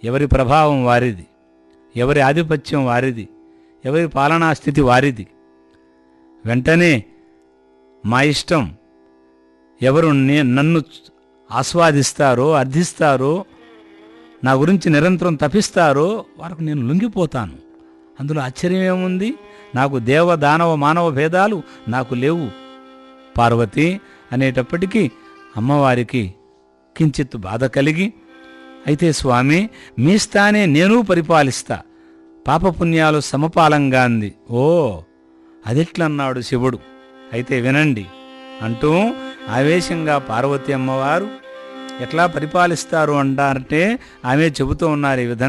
ఎవరి ప్రభావం వారిది ఎవరి ఆధిపత్యం వారిది ఎవరి పాలనా స్థితి వారిది వెంటనే మా ఇష్టం ఎవరు నే- నన్ను ఆస్వాదిస్తారో అర్థిస్తారో నా గురించి నిరంతరం తపిస్తారో వారికి నేను లొంగిపోతాను అందులో ఆశ్చర్యం ఏముంది నాకు దేవ దానవ మానవ భేదాలు నాకు లేవు పార్వతి అనేటప్పటికీ అమ్మవారికి కించిత్ బాధ కలిగి అయితే స్వామి మీ స్థానే నేను పరిపాలిస్తా పాపపుణ్యాలు సమపాలంగా అంది ఓ అదెట్లన్నాడు శివుడు అయితే వినండి అంటూ ఆవేశంగా పార్వతి అమ్మవారు ఎట్లా పరిపాలిస్తారు అంటారంటే ఆమె చెబుతూ ఉన్నారు ఈ విధంగా